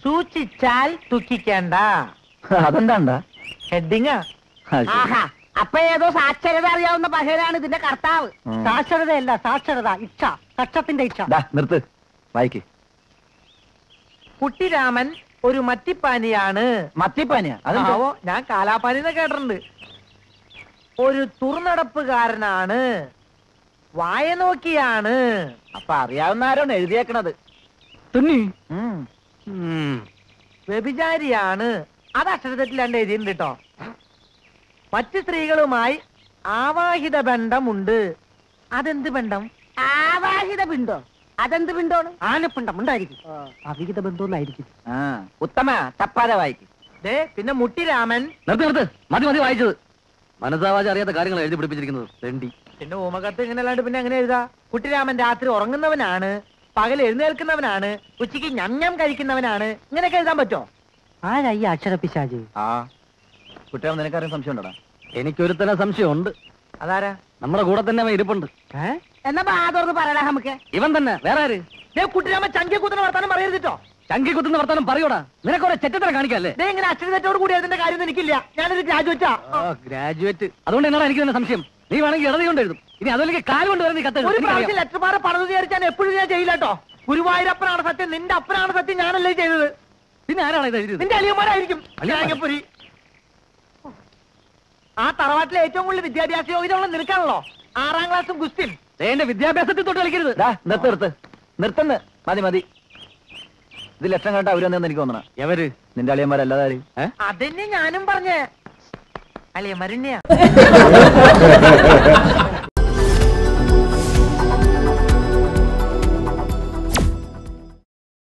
സൂക്ഷിച്ചാൽ ദുഃഖിക്കേണ്ട അതെന്താണ്ടാ ഹെഡിങ്ങാ ആഹാ അപ്പൊ ഏതോ സാക്ഷരത അറിയാവുന്ന പഹലാണ് ഇതിന്റെ കർത്താവ് സാക്ഷരതയല്ല സാക്ഷരത ഇച്ഛ കക്ഷത്തിന്റെ ഇച്ഛ നിർത്ത് വായിക്ക് കുട്ടിരാമൻ ഒരു മത്തിപ്പാനിയാണ് മത്തിപ്പാനിയാ അതെന്താ? ആവോ ഞാൻ കാലാപ്പാനിന്ന് കേട്ടിട്ടുണ്ട് ഒരു തുറന്നടപ്പുകാരനാണ് വായ നോക്കിയാണ് അപ്പൊ അറിയാവുന്ന ആരാണ് എഴുതിയേക്കണത് തുന്നി ഉം. വ്യഭിചാരിയാണ് അത് അക്ഷരതെറ്റിലാണ്ട് എഴുതിയിട്ടുണ്ട് കേട്ടോ മറ്റ് സ്ത്രീകളുമായി ആവാഹിത ബന്ധമുണ്ട് അതെന്ത് ബന്ധം ആവാഹിത പിണ്ടോ അതെന്ത് പിണ്ടോണ് ആനപ്പിണ്ടം ഉണ്ടായിരിക്കും അവിഹിത ബന്ധമൊന്നായിരിക്കും ആ ഉത്തമ തപ്പാതെ വായിക്ക് ദേ പിന്നെ മുട്ടിരാമൻ നിർത്ത് നിർത്ത് മതി മതി വായിച്ചത് മനസ്സാവാച അറിയാത്ത കാര്യങ്ങൾ എഴുതി പിടിപ്പിച്ചിരിക്കുന്നത് തെണ്ടി പിന്നെ ഓമകത്ത് ഇങ്ങനെ അല്ലാണ്ട് പിന്നെ എങ്ങനെ എഴുതാ കുട്ടിരാമൻ രാത്രി ഉറങ്ങുന്നവനാണ് പകൽ എഴുന്നേൽക്കുന്നവനാണ് ഉച്ചയ്ക്ക് ഞം ഞം കഴിക്കുന്നവനാണ് ഇങ്ങനെയൊക്കെ എഴുതാൻ പറ്റോ ആരായി അക്ഷരപ്പിശാജ് ആ കുട്ടികൾ നിനക്കാരും സംശയം ഉണ്ടോടാ എനിക്കൊരുത്തനെ സംശയമുണ്ട് അതാരാ നമ്മുടെ കൂടെ തന്നെ അവൻ ഇരിപ്പുണ്ട് ഏ എന്നാ ബാധോർന്ന് പറയടാ നമുക്ക് ഇവൻ തന്നെ വേറെ ആര് ദേ കുട്ടിരാമൻ ചങ്കിയെ കുത്തുന്ന വർത്താനം പറയരുതിട്ടോ ചങ്കി കുത്തുന്ന വർത്താനം പറയൂടാ നിനക്കൊരെ ചെറ്റത്തര കാണിക്കല്ലേ ദേ ഇങ്ങനെ അക്ഷരതെറ്റോട് കൂടി അതിന്റെ കാര്യം എനിക്കില്ല ഞാനൊരു ഗ്രാജുവേറ്റാ ഗ്രാജുവേറ്റ് അതുകൊണ്ട് എന്നോട് എനിക്ക് തന്നെ സംശയം നീ വേണമെങ്കിൽ ഇടതി കൊണ്ട് എഴുതും ഇനി അതല്ലെങ്കിൽ കാൽ കൊണ്ട് വരെ നീ കത്ത് ഒരു എഴുതും. പ്രാവശ്യം എനിക്കറിയാം. ലെറ്റർ പാറ പണിത് വിചാരിച്ചാൽ എപ്പോഴും ഞാൻ ചെയ്യില്ല കേട്ടോ ഗുരുവായൂരപ്പനാണ് സത്യം നിന്റെ അപ്പനാണ് സത്യം ഞാനല്ലേ ചെയ്തത് പിന്നെ ആരാണ് ഇത് എഴുതിയത് നിന്റെ അലിയന്മാരായിരിക്കും അലിയന്മാർ? തേങ്ങപ്പൊരി. ആ തറവാട്ടിലെ ഏറ്റവും കൂടുതൽ വിദ്യാഭ്യാസ യോഗ്യതയുള്ള നിനക്കാണല്ലോ ആറാം ക്ലാസ്സും ഗുസ്തിൻ ദേ, എന്റെ വിദ്യാഭ്യാസത്തിൽ തൊട്ട് കളിക്കരുത് ദാ, നിർത്ത് നിർത്ത് നിർത്തുന്ന് മതി മതി ഇത് ലക്ഷം കണ്ട അവരൊന്നും എനിക്ക് തോന്നണ എവര് നിന്റെ അളിയന്മാരല്ലാതെ ആര്? ഏ? അതന്നെ ഞാനും പറഞ്ഞേ അളിയന്മാരെന്നെയാ